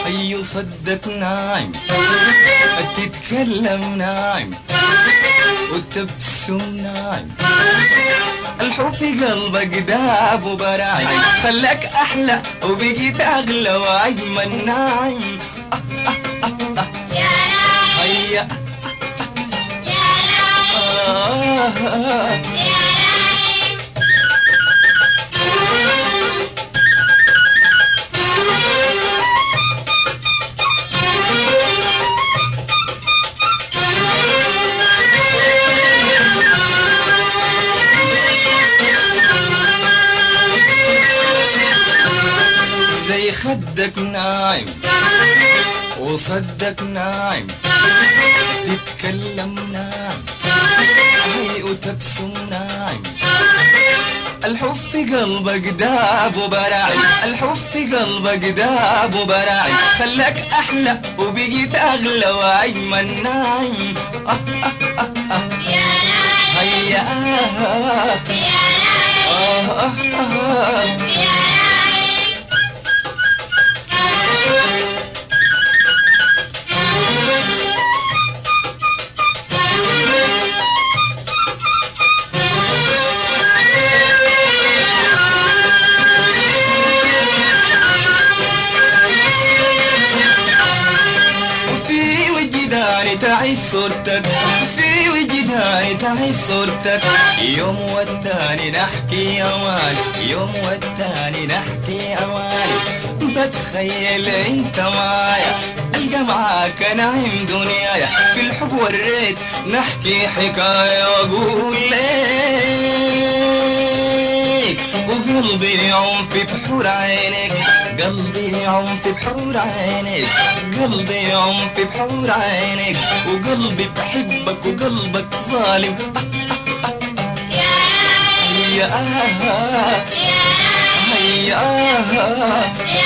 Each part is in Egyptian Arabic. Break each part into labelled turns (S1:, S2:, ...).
S1: أي صدق ناعم تتكلم ناعم وتبسم ناعم الحب في قلبك داب وبراعي خلاك أحلى وبقيت أغلى وأجمل ناعم هيا آه زي خدك ناعم وصدك ناعم تتكلم ناعم هي وتبسم ناعم الحب في قلبك داب وبراعي الحب في قلبك داب وبراعي خلاك احلى وبقيت اغلى واجمل ناعم آه آه آه آه. هيا آه آه آه آه. في وجداني تعيش صورتك في وجداني تعيش صورتك يوم والتاني نحكي أواني يوم والتاني نحكي أواني بتخيل انت معايا القى معاك نعيم دنيايا في الحب والريت نحكي حكاية واقول ليك وقلبي يعوم في بحور عينك قلبي يعوم في بحور عينك قلبي يعوم في بحور عينك وقلبي بحبك وقلبك ظالم هيا آه هيا آه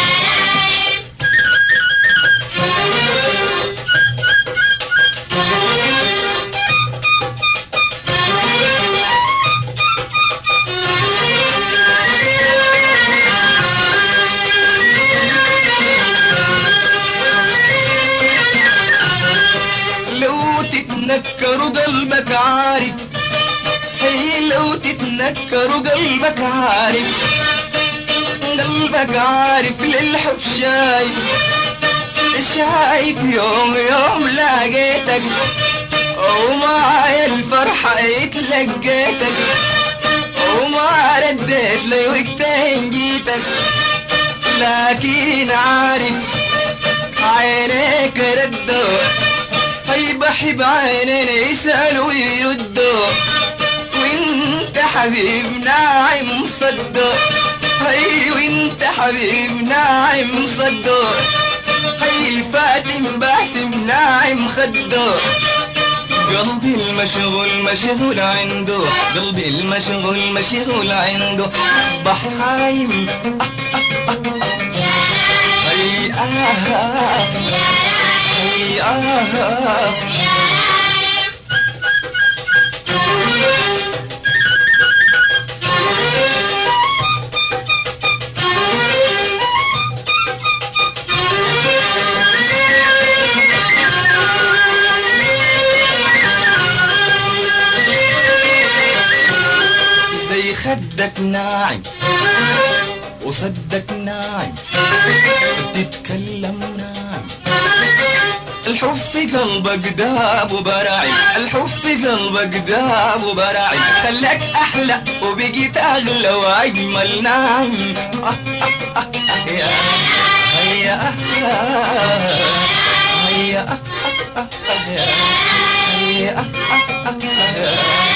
S1: لو تتنكر قلبك عارف هي لو تتنكر قلبك عارف قلبك عارف للحب شايف شايف يوم يوم لقيتك ومعايا الفرحة اتلقيتك وما رديت لي وقتين جيتك لكن عارف عينيك ردوا هي بحب عينين يسألوا ويردوا وانت حبيب ناعم صدو هي وانت حبيب ناعم صدو هي فاتن باسم ناعم خدو قلبي المشغول مشغول عنده قلبي المشغول مشغول عنده اصبح حايم هي آه هي آه زي خدك ناعم وصدك ناعم تتكلم ناعم الحب في قلبك داب وبراعي الحب في قلبك داب وبراعي خلاك احلى وبقيت اغلى واجمل ناعم آه آه آه آه يا هيا آه آه هيا آه آه آه يا هيا آه آه آه